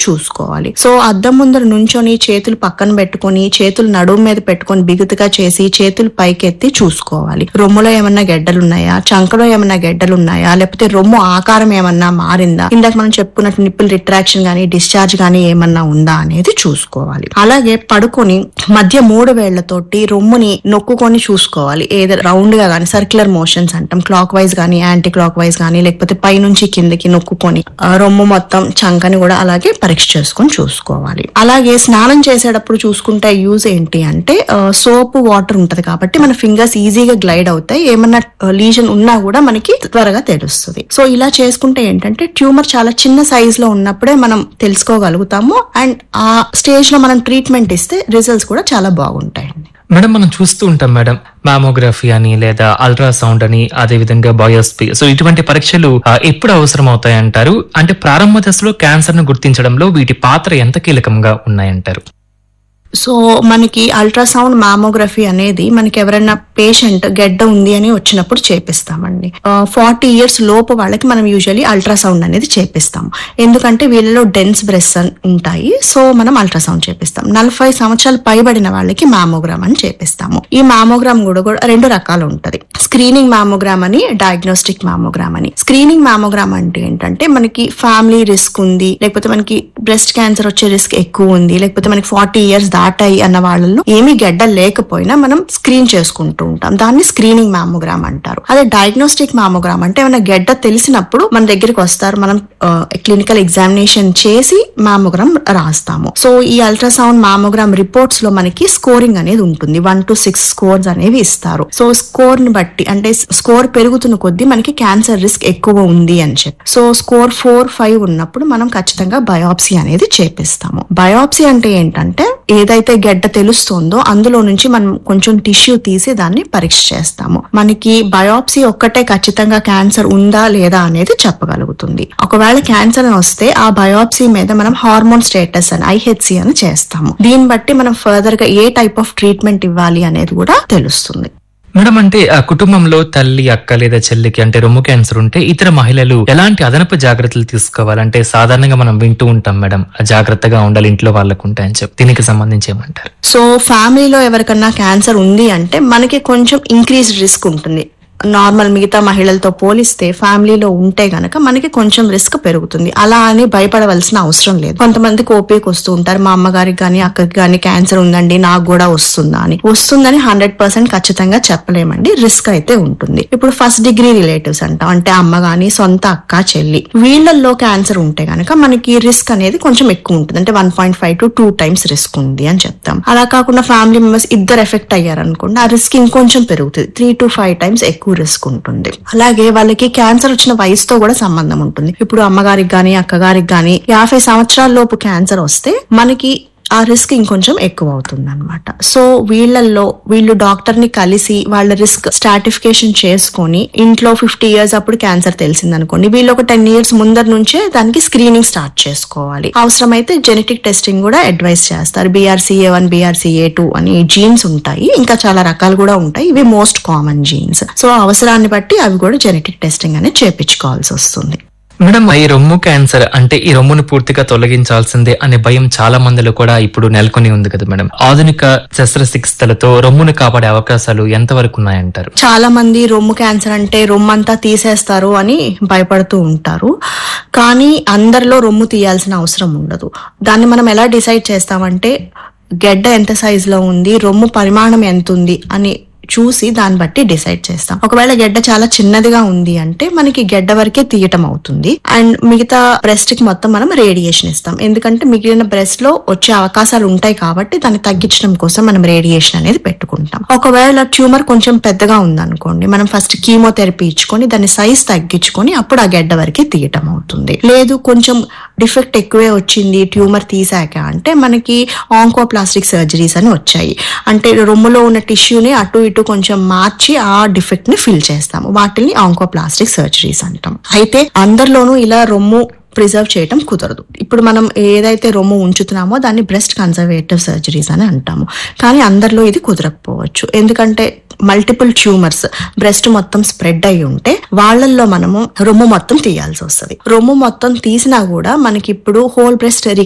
చూసుకోవాలి సో అద్దం ముందర నుంచొని చేతులు పక్కన పెట్టుకొని చేతులు నడుము మీద పెట్టుకొని బిగుతుగా చేసి చేతులు పైకెత్తి చూసుకోవాలి రొమ్ములో ఏమన్నా గెడ్డలు ఉన్నాయా చంకలో ఏమన్నా గెడ్డలు ఉన్నాయా లేకపోతే రొమ్ము ఆకారం ఏమన్నా మారిందా ఇందాక మనం చెప్పుకున్నట్టు నిప్పుల్ రిట్రాక్షన్ గానీ డిశ్చార్జ్ గానీ ఏమన్నా ఉందా అనేది చూసుకోవాలి అలాగే పడుకొని మధ్య మూడు వేళ్లతోటి రొమ్ముని నొక్కుకొని చూసుకోవాలి ఏదో రౌండ్ గా గానీ సర్క్యులర్ మోషన్స్ అంటాం క్లాక్ వైజ్ గానీ యాంటీ క్లాక్ వైజ్ గానీ లేకపోతే పైనుంచి కిందకి నొక్కుకొని ఆ, రొమ్ము మొత్తం చంకని కూడా అలాగే పరీక్ష చేసుకొని చూసుకోవాలి అలాగే స్నానం చేసేటప్పుడు చూసుకుంటే యూజ్ ఏంటి అంటే సోప్ వాటర్ ఉంటది కాబట్టి మన ఫింగర్స్ ఈజీగా గ్లైడ్ అవుతాయి ఏమన్నా లీజన్ ఉన్నా కూడా మనకి త్వరగా తెలుస్తుంది సో ఇలా చేసుకుంటే ఏంటంటే ట్యూమర్ చాలా చిన్న సైజ్ లో ఉన్నప్పుడే మనం తెలుసుకోగలుగుతాము అండ్ ఆ స్టేజ్ లో మనం ట్రీట్మెంట్ ఇస్తే రిజల్ట్స్ కూడా చాలా బాగుంటాయండి మేడం మనం చూస్తూ ఉంటాం మేడం మామోగ్రఫీ అని లేదా అల్ట్రాసౌండ్ అని అదే విధంగా బయోస్పీ సో ఇటువంటి పరీక్షలు ఆ, ఎప్పుడు అవసరం అవుతాయి అంటారు అంటే ప్రారంభ దశలో క్యాన్సర్ ను గుర్తించడంలో వీటి పాత్ర ఎంత కీలకంగా ఉన్నాయంటారు సో మనకి అల్ట్రాసౌండ్ మామోగ్రఫీ అనేది మనకి ఎవరైనా పేషెంట్ గెడ్డ ఉంది అని వచ్చినప్పుడు చేపిస్తామండి ఫార్టీ ఇయర్స్ లోపు వాళ్ళకి మనం యూజువల్లీ అల్ట్రాసౌండ్ అనేది చేపిస్తాం ఎందుకంటే వీళ్ళలో డెన్స్ బ్రెస్ ఉంటాయి సో మనం అల్ట్రాసౌండ్ చేపిస్తాం నలభై సంవత్సరాలు పైబడిన వాళ్ళకి మామోగ్రామ్ అని చేపిస్తాము ఈ మామోగ్రామ్ కూడా కూడా రెండు రకాలు ఉంటది స్క్రీనింగ్ మామోగ్రామ్ అని డయాగ్నోస్టిక్ మామోగ్రామ్ అని స్క్రీనింగ్ మామోగ్రామ్ అంటే ఏంటంటే మనకి ఫ్యామిలీ రిస్క్ ఉంది లేకపోతే మనకి బ్రెస్ట్ క్యాన్సర్ వచ్చే రిస్క్ ఎక్కువ ఉంది లేకపోతే మనకి ఫార్టీ ఇయర్స్ దాటాయి అన్న వాళ్ళలో ఏమీ గడ్డ లేకపోయినా మనం స్క్రీన్ చేసుకుంటూ ఉంటాం దాన్ని స్క్రీనింగ్ మామోగ్రామ్ అంటారు అదే డయాగ్నోస్టిక్ మామోగ్రామ్ అంటే ఏమైనా గడ్డ తెలిసినప్పుడు మన దగ్గరికి వస్తారు మనం క్లినికల్ ఎగ్జామినేషన్ చేసి మామోగ్రామ్ రాస్తాము సో ఈ అల్ట్రాసౌండ్ మామోగ్రామ్ రిపోర్ట్స్ లో మనకి స్కోరింగ్ అనేది ఉంటుంది వన్ టు సిక్స్ స్కోర్స్ అనేవి ఇస్తారు సో స్కోర్ ని బట్టి అంటే స్కోర్ పెరుగుతున్న కొద్దీ మనకి క్యాన్సర్ రిస్క్ ఎక్కువ ఉంది అని చెప్పి సో స్కోర్ ఫోర్ ఫైవ్ ఉన్నప్పుడు మనం ఖచ్చితంగా బయాప్సీ అనేది చేపిస్తాము బయాప్సీ అంటే ఏంటంటే ఏదైతే గెడ్డ తెలుస్తుందో అందులో నుంచి మనం కొంచెం టిష్యూ తీసి దాన్ని పరీక్ష చేస్తాము మనకి బయాప్సీ ఒక్కటే ఖచ్చితంగా క్యాన్సర్ ఉందా లేదా అనేది చెప్పగలుగుతుంది ఒకవేళ క్యాన్సర్ అని వస్తే ఆ బయాప్సీ మీద మనం హార్మోన్ స్టేటస్ అని ఐహెచ్సి అని చేస్తాము దీన్ని బట్టి మనం ఫర్దర్ గా ఏ టైప్ ఆఫ్ ట్రీట్మెంట్ ఇవ్వాలి అనేది కూడా తెలుస్తుంది మేడం అంటే ఆ కుటుంబంలో తల్లి అక్క లేదా చెల్లికి అంటే రొమ్ము క్యాన్సర్ ఉంటే ఇతర మహిళలు ఎలాంటి అదనపు జాగ్రత్తలు తీసుకోవాలంటే సాధారణంగా మనం వింటూ ఉంటాం మేడం జాగ్రత్తగా ఉండాలి ఇంట్లో వాళ్ళకు ఉంటాయని చెప్పి దీనికి సంబంధించి ఏమంటారు సో ఫ్యామిలీలో ఎవరికన్నా క్యాన్సర్ ఉంది అంటే మనకి కొంచెం ఇంక్రీజ్ రిస్క్ ఉంటుంది నార్మల్ మిగతా మహిళలతో పోలిస్తే ఫ్యామిలీలో ఉంటే గనక మనకి కొంచెం రిస్క్ పెరుగుతుంది అలా అని భయపడవలసిన అవసరం లేదు కొంతమందికి ఓపీకి వస్తూ ఉంటారు మా అమ్మగారికి కానీ అక్కకి కానీ క్యాన్సర్ ఉందండి నాకు కూడా వస్తుందా అని వస్తుందని హండ్రెడ్ పర్సెంట్ ఖచ్చితంగా చెప్పలేమండి రిస్క్ అయితే ఉంటుంది ఇప్పుడు ఫస్ట్ డిగ్రీ రిలేటివ్స్ అంటాం అంటే అమ్మ గాని సొంత అక్క చెల్లి వీళ్ళల్లో క్యాన్సర్ ఉంటే గనక మనకి రిస్క్ అనేది కొంచెం ఎక్కువ ఉంటుంది అంటే one point five to two times risk ఉంది అని చెప్తాం అలా కాకుండా ఫ్యామిలీ మెంబర్స్ ఇద్దరు ఎఫెక్ట్ అయ్యారు అనుకోండి ఆ రిస్క్ ఇంకొంచెం పెరుగుతుంది త్రీ టు ఫైవ్ టైమ్స్ ఎక్కువ రిస్క్ ఉంటుంది అలాగే వాళ్ళకి క్యాన్సర్ వచ్చిన వయసుతో కూడా సంబంధం ఉంటుంది ఇప్పుడు అమ్మగారికి గాని అక్కగారికి గాని యాభై సంవత్సరాల లోపు క్యాన్సర్ వస్తే మనకి ఆ రిస్క్ ఇంకొంచెం ఎక్కువ అవుతుంది అనమాట సో వీళ్ళల్లో వీళ్ళు డాక్టర్ ని కలిసి వాళ్ళ రిస్క్ స్ట్రాటిఫికేషన్ చేసుకొని ఇంట్లో ఫిఫ్టీ ఇయర్స్ అప్పుడు క్యాన్సర్ తెలిసింది అనుకోండి వీళ్ళు ఒక టెన్ ఇయర్స్ ముందర నుంచే దానికి స్క్రీనింగ్ స్టార్ట్ చేసుకోవాలి అవసరమైతే జెనెటిక్ టెస్టింగ్ కూడా అడ్వైస్ చేస్తారు బీఆర్సీఏ వన్ బీఆర్సీఏ టూ అని జీన్స్ ఉంటాయి ఇంకా చాలా రకాలు కూడా ఉంటాయి ఇవి మోస్ట్ కామన్ జీన్స్ సో అవసరాన్ని బట్టి అవి కూడా జెనెటిక్ టెస్టింగ్ అనేది చేపించుకోవాల్సి వస్తుంది మేడం ఈ రొమ్ము క్యాన్సర్ అంటే ఈ రొమ్మును పూర్తిగా తొలగించాల్సిందే అనే భయం చాలా మందిలో కూడా ఇప్పుడు నెలకొని ఉంది కదా మేడం ఆధునిక శస్త్రచికిత్సలతో రొమ్మును కాపాడే అవకాశాలు ఎంతవరకు ఉన్నాయంటారు చాలా మంది రొమ్ము క్యాన్సర్ అంటే రొమ్ము అంతా తీసేస్తారు అని భయపడుతూ ఉంటారు కానీ అందరిలో రొమ్ము తీయాల్సిన అవసరం ఉండదు దాన్ని మనం ఎలా డిసైడ్ చేస్తామంటే గెడ్డ ఎంత సైజ్ లో ఉంది రొమ్ము పరిమాణం ఎంత ఉంది అని చూసి దాన్ని బట్టి డిసైడ్ చేస్తాం ఒకవేళ గెడ్డ చాలా చిన్నదిగా ఉంది అంటే మనకి గెడ్డ వరకే తీయటం అవుతుంది అండ్ మిగతా బ్రెస్ట్ కి మొత్తం మనం రేడియేషన్ ఇస్తాం ఎందుకంటే మిగిలిన బ్రెస్ట్ లో వచ్చే అవకాశాలు ఉంటాయి కాబట్టి దాన్ని తగ్గించడం కోసం మనం రేడియేషన్ అనేది పెట్టుకుంటాం ఒకవేళ ట్యూమర్ కొంచెం పెద్దగా ఉందనుకోండి మనం ఫస్ట్ కీమోథెరపీ ఇచ్చుకొని దాని సైజ్ తగ్గించుకొని అప్పుడు ఆ గెడ్డ వరకే తీయటం అవుతుంది లేదు కొంచెం డిఫెక్ట్ ఎక్కువే వచ్చింది ట్యూమర్ తీసాక అంటే మనకి ఆంకోప్లాస్టిక్ సర్జరీస్ అని వచ్చాయి అంటే రొమ్ములో ఉన్న టిష్యూని అటు ఇటు కొంచెం మార్చి ఆ డిఫెక్ట్ ని ఫిల్ చేస్తాము వాటిని ఆంకోప్లాస్టిక్ సర్జరీస్ అంటాం అయితే అందరిలోనూ ఇలా రొమ్ము ప్రిజర్వ్ చేయటం కుదరదు ఇప్పుడు మనం ఏదైతే రొమ్ము ఉంచుతున్నామో దాన్ని బ్రెస్ట్ కన్జర్వేటివ్ సర్జరీస్ అని అంటాము కానీ అందరిలో ఇది కుదరకపోవచ్చు ఎందుకంటే మల్టిపుల్ ట్యూమర్స్ బ్రెస్ట్ మొత్తం స్ప్రెడ్ అయి ఉంటే వాళ్ళల్లో మనము రొమ్ము మొత్తం తీయాల్సి వస్తుంది రొమ్ము మొత్తం తీసినా కూడా మనకి ఇప్పుడు హోల్ బ్రెస్ట్